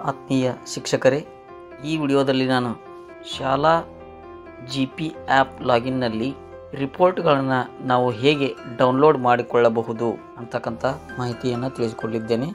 ಆತ್ಮೀಯ ಶಿಕ್ಷಕರೇ ಈ ವಿಡಿಯೋದಲ್ಲಿ ನಾನು ಶಾಲಾ ಜಿ ಪಿ ಆ್ಯಪ್ ಲಾಗಿನ್ನಲ್ಲಿ ರಿಪೋರ್ಟ್ಗಳನ್ನು ನಾವು ಹೇಗೆ ಡೌನ್ಲೋಡ್ ಮಾಡಿಕೊಳ್ಳಬಹುದು ಅಂತಕ್ಕಂಥ ಮಾಹಿತಿಯನ್ನು ತಿಳಿಸಿಕೊಡಲಿದ್ದೇನೆ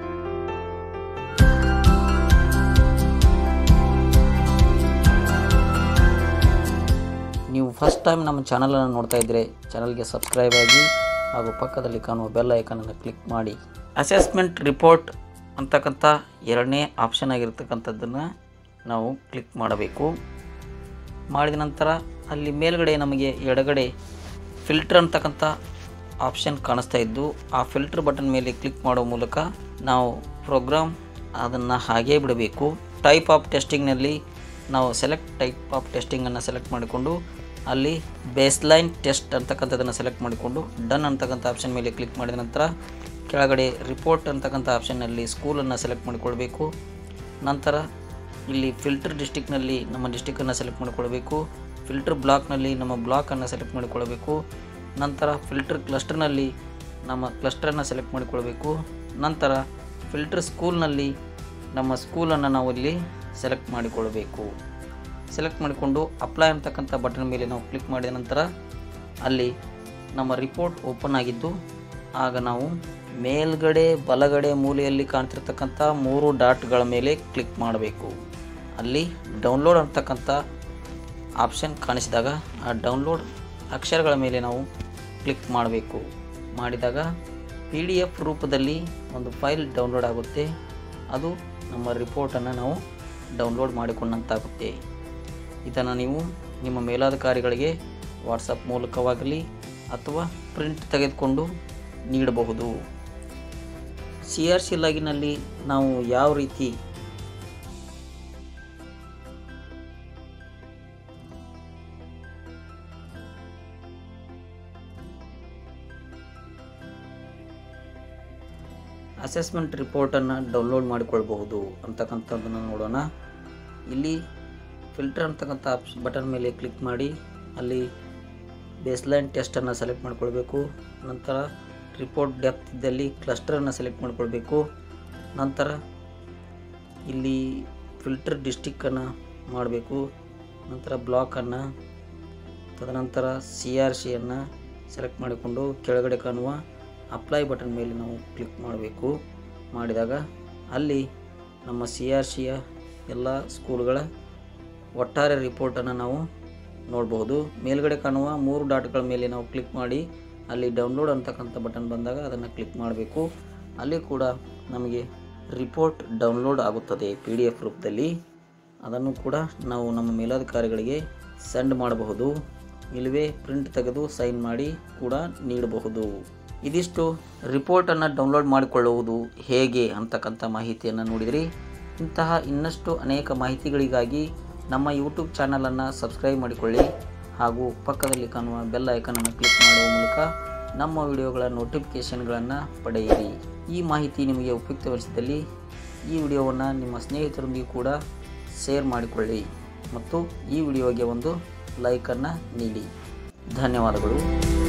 ನೀವು ಫಸ್ಟ್ ಟೈಮ್ ನಮ್ಮ ಚಾನಲನ್ನು ನೋಡ್ತಾ ಇದ್ದರೆ ಚಾನಲ್ಗೆ ಸಬ್ಸ್ಕ್ರೈಬ್ ಆಗಿ ಹಾಗೂ ಪಕ್ಕದಲ್ಲಿ ಕಾಣುವ ಬೆಲ್ ಐಕನನ್ನು ಕ್ಲಿಕ್ ಮಾಡಿ ಅಸೆಸ್ಮೆಂಟ್ ರಿಪೋರ್ಟ್ ಅಂತಕ್ಕಂಥ ಎರಡನೇ ಆಪ್ಷನ್ ಆಗಿರ್ತಕ್ಕಂಥದ್ದನ್ನು ನಾವು ಕ್ಲಿಕ್ ಮಾಡಬೇಕು ಮಾಡಿದ ನಂತರ ಅಲ್ಲಿ ಮೇಲ್ಗಡೆ ನಮಗೆ ಎಡಗಡೆ ಫಿಲ್ಟರ್ ಅಂತಕ್ಕಂಥ ಆಪ್ಷನ್ ಕಾಣಿಸ್ತಾ ಇದ್ದು ಆ ಫಿಲ್ಟರ್ ಬಟನ್ ಮೇಲೆ ಕ್ಲಿಕ್ ಮಾಡೋ ಮೂಲಕ ನಾವು ಪ್ರೋಗ್ರಾಮ್ ಅದನ್ನು ಹಾಗೇ ಬಿಡಬೇಕು ಟೈಪ್ ಆಫ್ ಟೆಸ್ಟಿಂಗ್ನಲ್ಲಿ ನಾವು ಸೆಲೆಕ್ಟ್ ಟೈಪ್ ಆಫ್ ಟೆಸ್ಟಿಂಗನ್ನು ಸೆಲೆಕ್ಟ್ ಮಾಡಿಕೊಂಡು ಅಲ್ಲಿ ಬೇಸ್ಲೈನ್ ಟೆಸ್ಟ್ ಅಂತಕ್ಕಂಥದ್ದನ್ನು ಸೆಲೆಕ್ಟ್ ಮಾಡಿಕೊಂಡು ಡನ್ ಅಂತಕ್ಕಂಥ ಆಪ್ಷನ್ ಮೇಲೆ ಕ್ಲಿಕ್ ಮಾಡಿದ ನಂತರ ಕೆಳಗಡೆ ರಿಪೋರ್ಟ್ ಅಂತಕ್ಕಂಥ ಆಪ್ಷನ್ನಲ್ಲಿ ಸ್ಕೂಲನ್ನು ಸೆಲೆಕ್ಟ್ ಮಾಡಿಕೊಳ್ಬೇಕು ನಂತರ ಇಲ್ಲಿ ಫಿಲ್ಟರ್ ಡಿಸ್ಟಿಕ್ನಲ್ಲಿ ನಮ್ಮ ಡಿಸ್ಟಿಕ್ಕನ್ನು ಸೆಲೆಕ್ಟ್ ಮಾಡಿಕೊಳ್ಬೇಕು ಫಿಲ್ಟರ್ ಬ್ಲಾಕ್ನಲ್ಲಿ ನಮ್ಮ ಬ್ಲಾಕನ್ನು ಸೆಲೆಕ್ಟ್ ಮಾಡಿಕೊಳ್ಬೇಕು ನಂತರ ಫಿಲ್ಟರ್ ಕ್ಲಸ್ಟರ್ನಲ್ಲಿ ನಮ್ಮ ಕ್ಲಸ್ಟರನ್ನು ಸೆಲೆಕ್ಟ್ ಮಾಡಿಕೊಳ್ಬೇಕು ನಂತರ ಫಿಲ್ಟರ್ ಸ್ಕೂಲ್ನಲ್ಲಿ ನಮ್ಮ ಸ್ಕೂಲನ್ನು ನಾವು ಇಲ್ಲಿ ಸೆಲೆಕ್ಟ್ ಮಾಡಿಕೊಳ್ಬೇಕು ಸೆಲೆಕ್ಟ್ ಮಾಡಿಕೊಂಡು ಅಪ್ಲೈ ಅಂತಕ್ಕಂಥ ಬಟನ್ ಮೇಲೆ ನಾವು ಕ್ಲಿಕ್ ಮಾಡಿದ ನಂತರ ಅಲ್ಲಿ ನಮ್ಮ ರಿಪೋರ್ಟ್ ಓಪನ್ ಆಗಿದ್ದು ಆಗ ನಾವು ಮೇಲ್ಗಡೆ ಬಲಗಡೆ ಮೂಲೆಯಲ್ಲಿ ಕಾಣ್ತಿರ್ತಕ್ಕಂಥ ಮೂರು ಡಾಟ್ಗಳ ಮೇಲೆ ಕ್ಲಿಕ್ ಮಾಡಬೇಕು ಅಲ್ಲಿ ಡೌನ್ಲೋಡ್ ಅಂತಕ್ಕಂಥ ಆಪ್ಷನ್ ಕಾಣಿಸಿದಾಗ ಆ ಡೌನ್ಲೋಡ್ ಅಕ್ಷರಗಳ ಮೇಲೆ ನಾವು ಕ್ಲಿಕ್ ಮಾಡಬೇಕು ಮಾಡಿದಾಗ ಪಿ ಡಿ ಎಫ್ ರೂಪದಲ್ಲಿ ಒಂದು ಫೈಲ್ ಡೌನ್ಲೋಡ್ ಆಗುತ್ತೆ ಅದು ನಮ್ಮ ರಿಪೋರ್ಟನ್ನು ನಾವು ಡೌನ್ಲೋಡ್ ಮಾಡಿಕೊಂಡಂತಾಗುತ್ತೆ ಇದನ್ನು ನೀವು ನಿಮ್ಮ ಮೇಲಾಧಿಕಾರಿಗಳಿಗೆ ವಾಟ್ಸಪ್ ಮೂಲಕವಾಗಲಿ ಅಥವಾ ಪ್ರಿಂಟ್ ತೆಗೆದುಕೊಂಡು ನೀಡಬಹುದು ಸಿ ಆರ್ ಸಿ ಲಾಗಿನಲ್ಲಿ ನಾವು ಯಾವ ರೀತಿ ಅಸೆಸ್ಮೆಂಟ್ ರಿಪೋರ್ಟನ್ನು ಡೌನ್ಲೋಡ್ ಮಾಡಿಕೊಳ್ಬಹುದು ಅಂತಕ್ಕಂಥದ್ದನ್ನು ನೋಡೋಣ ಇಲ್ಲಿ ಫಿಲ್ಟರ್ ಅಂತಕ್ಕಂಥ ಆಪ್ಷ ಬಟನ್ ಮೇಲೆ ಕ್ಲಿಕ್ ಮಾಡಿ ಅಲ್ಲಿ ಬೇಸ್ಲೈನ್ ಟೆಸ್ಟನ್ನು ಸೆಲೆಕ್ಟ್ ಮಾಡ್ಕೊಳ್ಬೇಕು ನಂತರ ರಿಪೋರ್ಟ್ ಡೆಪ್ತ್ ಇದ್ದಲ್ಲಿ ಕ್ಲಸ್ಟರನ್ನು ಸೆಲೆಕ್ಟ್ ಮಾಡ್ಕೊಳ್ಬೇಕು ನಂತರ ಇಲ್ಲಿ ಫಿಲ್ಟರ್ ಡಿಸ್ಟಿಕ್ಕನ್ನು ಮಾಡಬೇಕು ನಂತರ ಬ್ಲಾಕನ್ನು ತದನಂತರ ಸಿ ಆರ್ ಸಿಯನ್ನು ಸೆಲೆಕ್ಟ್ ಮಾಡಿಕೊಂಡು ಕೆಳಗಡೆ ಕಾಣುವ ಅಪ್ಲೈ ಬಟನ್ ಮೇಲೆ ನಾವು ಕ್ಲಿಕ್ ಮಾಡಬೇಕು ಮಾಡಿದಾಗ ಅಲ್ಲಿ ನಮ್ಮ ಸಿ ಆರ್ ಸಿಯ ಎಲ್ಲ ಸ್ಕೂಲ್ಗಳ ಒಟ್ಟಾರೆ ರಿಪೋರ್ಟನ್ನು ನಾವು ನೋಡಬಹುದು ಮೇಲ್ಗಡೆ ಕಾಣುವ ಮೂರು ಡಾಟ್ಗಳ ಮೇಲೆ ನಾವು ಕ್ಲಿಕ್ ಮಾಡಿ ಅಲ್ಲಿ ಡೌನ್ಲೋಡ್ ಅಂತಕ್ಕಂಥ ಬಟನ್ ಬಂದಾಗ ಅದನ್ನು ಕ್ಲಿಕ್ ಮಾಡಬೇಕು ಅಲ್ಲಿ ಕೂಡ ನಮಗೆ ರಿಪೋರ್ಟ್ ಡೌನ್ಲೋಡ್ ಆಗುತ್ತದೆ ಪಿ ಡಿ ಎಫ್ ರೂಪದಲ್ಲಿ ಅದನ್ನು ಕೂಡ ನಾವು ನಮ್ಮ ಮೇಲಾಧಿಕಾರಿಗಳಿಗೆ ಸೆಂಡ್ ಮಾಡಬಹುದು ಇಲ್ಲವೇ ಪ್ರಿಂಟ್ ತೆಗೆದು ಸೈನ್ ಮಾಡಿ ಕೂಡ ನೀಡಬಹುದು ಇದಿಷ್ಟು ರಿಪೋರ್ಟನ್ನು ಡೌನ್ಲೋಡ್ ಮಾಡಿಕೊಳ್ಳುವುದು ಹೇಗೆ ಅಂತಕ್ಕಂಥ ಮಾಹಿತಿಯನ್ನು ನೋಡಿದಿರಿ ಇಂತಹ ಇನ್ನಷ್ಟು ಅನೇಕ ಮಾಹಿತಿಗಳಿಗಾಗಿ ನಮ್ಮ ಯೂಟ್ಯೂಬ್ ಚಾನಲನ್ನು ಸಬ್ಸ್ಕ್ರೈಬ್ ಮಾಡಿಕೊಳ್ಳಿ ಹಾಗೂ ಪಕ್ಕದಲ್ಲಿ ಕಾಣುವ ಬೆಲ್ ಐಕನನ್ನು ಕ್ಲಿಕ್ ಮಾಡುವ ಮೂಲಕ ನಮ್ಮ ವಿಡಿಯೋಗಳ ನೋಟಿಫಿಕೇಷನ್ಗಳನ್ನು ಪಡೆಯಿರಿ ಈ ಮಾಹಿತಿ ನಿಮಗೆ ಉಪಯುಕ್ತವೆನಿಸಿದಲ್ಲಿ ಈ ವಿಡಿಯೋವನ್ನು ನಿಮ್ಮ ಸ್ನೇಹಿತರೊಂದಿಗೆ ಕೂಡ ಶೇರ್ ಮಾಡಿಕೊಳ್ಳಿ ಮತ್ತು ಈ ವಿಡಿಯೋಗೆ ಒಂದು ಲೈಕನ್ನು ನೀಡಿ ಧನ್ಯವಾದಗಳು